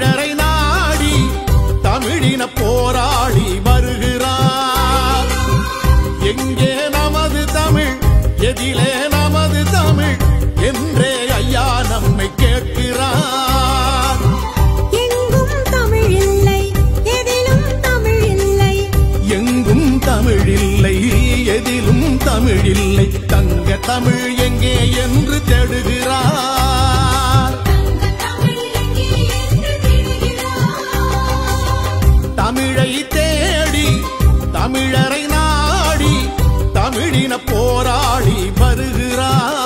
தமிழரை நாடி தமிழின போராடி வருகிறார் எங்கே நமது தமிழ் எதிலே நமது தமிழ் என்றே ஐயா நம்மை கேட்கிறார் எங்கும் தமிழ் இல்லை எதிலும் தமிழ் இல்லை எங்கும் தமிழில்லை எதிலும் தமிழில்லை தங்க தமிழ் எங்கே என்று தேடுகிறார் தமிழை தேடி தமிழரை நாடி தமிழின போராடி வருகிறார்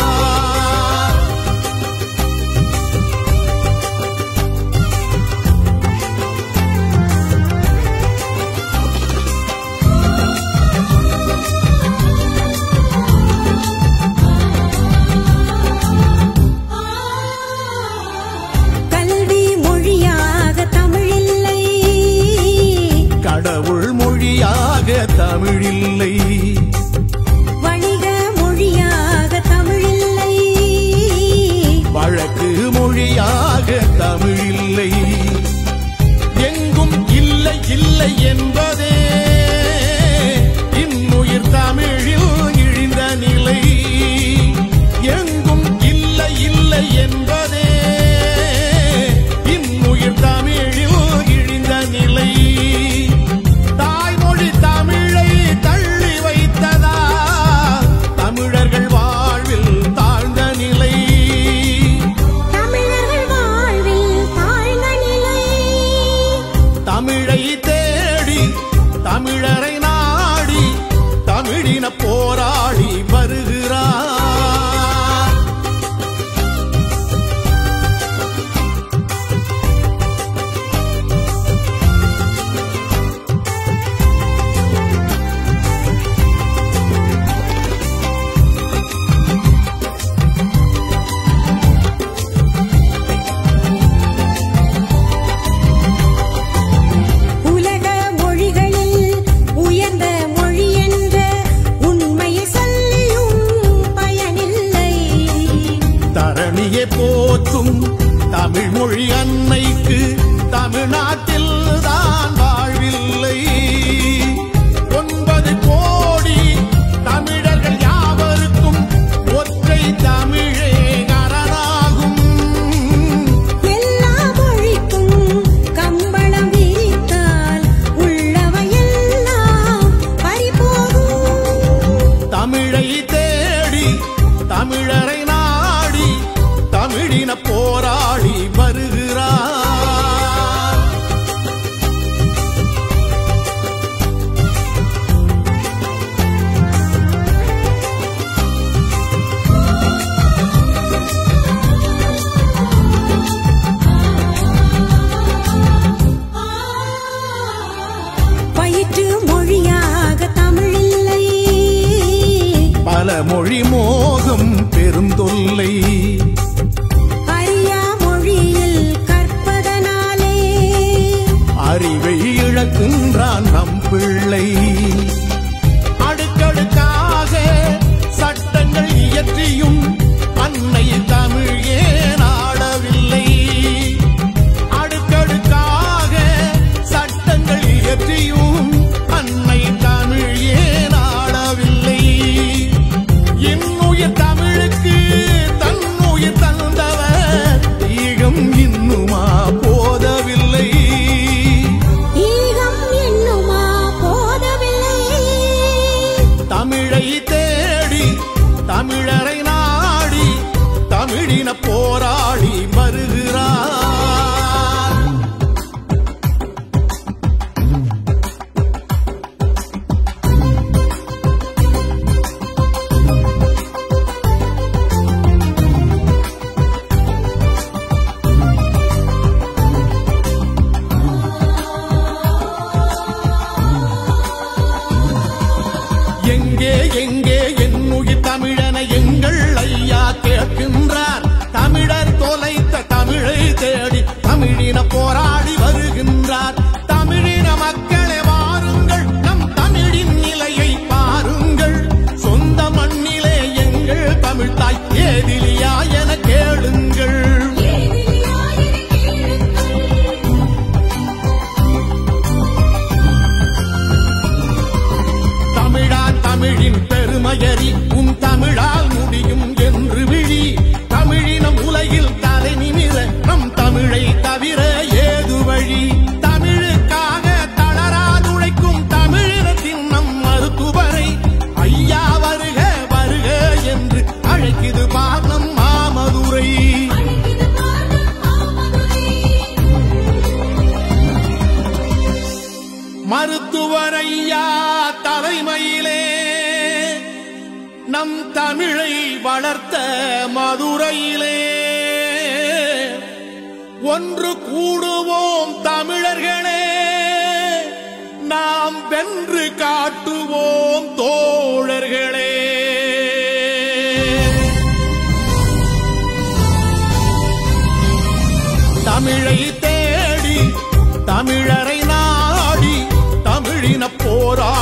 கல்வி மொழியாக தமிழ் இல்லை கடவுள் மொழியாக தமிழில்லை வணிக மொழியாக தமிழ் இல்லை வழக்கு மொழியாக தமிழில்லை எங்கும் இல்லை இல்லை என்பதே இன்னுயிர் தமிழில் இழிந்த நிலை எங்கும் இல்லை இல்லை என்பதே இன்னுயிர் தமிழில் இழிந்த நிலை தாய்மொழி தமிழை தள்ளி வைத்ததா தமிழர்கள் வாழ்வில் தாழ்ந்த நிலை தமிழர்கள் வாழ்வில் தாழ்ந்த நிலை தமிழை தேடி தமிழரை நாடி தமிழின போராடி வருகிறார் உலக மொழிகளில் உயர்ந்த மொழி என்ற உண்மையை சொல்லியும் பயனில்லை தரணியை போற்றும் தமிழ் மொழி அன்னைக்கு தமிழ்நாட்டில் தான் வாழ்வில்லை ஒன்பது கோடி தமிழர்கள் யாவருக்கும் ஒற்றை தமிழே அரணாகும் எல்லா மொழிக்கும் கம்பளம் விரித்தால் உள்ளவையெல்லாம் பறிபோகும் தமிழை தேடி தமிழரை நாடி தமிழின போராடி வருகிறார் பயிற்று மொழியாக தமிழ் இல்லை பல மொழி மோகம் பெருந்தொல்லை அறியா மொழியில் கற்பதனாலே அறிவை இழக்கின்றான் நம் பிள்ளை அடுக்கடுக்காக சட்டங்கள் இயற்றியும் அன்னை தமிழ் ஏன் ஆளவில்லை அடுக்கடுக்காக சட்டங்கள் இயற்றியும் அன்னை தமிழ் ஏன் ஆளவில்லை இன்னுயிர் தமிழுக்கு தன்னுயிர் தந்தவர் ஈகம் இன்னுமா போதவில்லை ஈகம் என்னுமா போதவில்லை தமிழை தேடி தமிழரை நாடி தமிழின போராடி வருகிறார் எங்கே எங்கே என்னுயிர் தமிழன எங்கள் ஐயா கேட்கின்றார் தமிழர் தொலைத்த தமிழை தேடி தமிழின போராடி வருகின்றார் தமிழின மக்களே வாருங்கள் நம் தமிழின் நிலையை பாருங்கள் சொந்த மண்ணிலே எங்கள் தமிழ் தாய் ஏதிலியா என கேளுங்கள் கம்பனையா தலைமையிலே நம் தமிழை வளர்த்த மதுரையிலே ஒன்று கூடுவோம் தமிழர்களே நாம் வென்று காட்டுவோம் தோழர்களே தமிழை தேடி தமிழரை நாடி தமிழின போரா